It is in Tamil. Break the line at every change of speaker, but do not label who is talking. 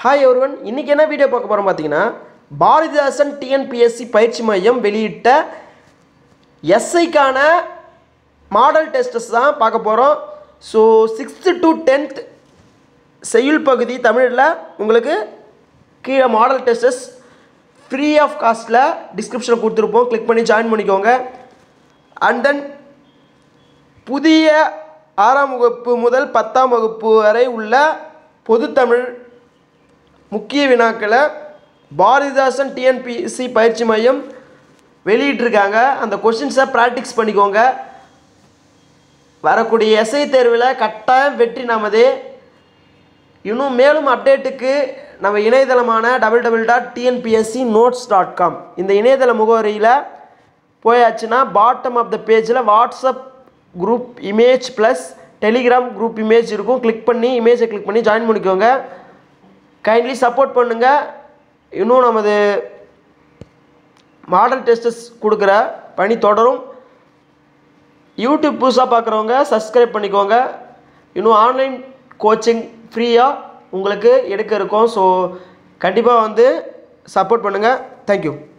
ஹாய் ஒருவன் இன்றைக்கி என்ன வீடியோ பார்க்க போகிறோம் பார்த்தீங்கன்னா பாரதிதாசன் டிஎன்பிஎஸ்சி பயிற்சி மையம் வெளியிட்ட எஸ்ஐக்கான மாடல் டெஸ்டஸ் தான் பார்க்க போகிறோம் ஸோ சிக்ஸ்த்து டு டென்த் செய்யுள் பகுதி தமிழில் உங்களுக்கு கீழே மாடல் டெஸ்டஸ் ஃப்ரீ ஆஃப் காஸ்ட்டில் டிஸ்கிரிப்ஷனில் கொடுத்துருப்போம் கிளிக் பண்ணி ஜாயின் பண்ணிக்கோங்க அண்ட் தென் புதிய ஆறாம் வகுப்பு முதல் பத்தாம் வகுப்பு வரை உள்ள பொதுத்தமிழ் முக்கிய வினாக்களை பாரதிதாசன் டிஎன்பிஎஸ்சி பயிற்சி மையம் வெளியிட்டிருக்காங்க அந்த கொஷின்ஸை ப்ராக்டிஸ் பண்ணிக்கோங்க வரக்கூடிய எஸ்ஐ தேர்வில் கட்டாயம் வெற்றி நமது இன்னும் மேலும் அப்டேட்டுக்கு நம்ம இணையதளமான double double dot TNPSC notes dot com இந்த இணையதள முகவரியில் போயாச்சுன்னா பாட்டம் ஆஃப் த பேஜில் WhatsApp group image plus Telegram group image இருக்கும் கிளிக் பண்ணி இமேஜை கிளிக் பண்ணி ஜாயின் பண்ணிக்கோங்க கைண்ட்லி சப்போர்ட் பண்ணுங்கள் இன்னும் நமது மாடல் டெஸ்டஸ் கொடுக்குற பணி தொடரும் யூடியூப் புதுசாக பார்க்குறவங்க சப்ஸ்கிரைப் பண்ணிக்கோங்க இன்னும் ஆன்லைன் கோச்சிங் ஃப்ரீயாக உங்களுக்கு எடுக்க இருக்கோம் ஸோ கண்டிப்பாக வந்து சப்போர்ட் பண்ணுங்கள் தேங்க்யூ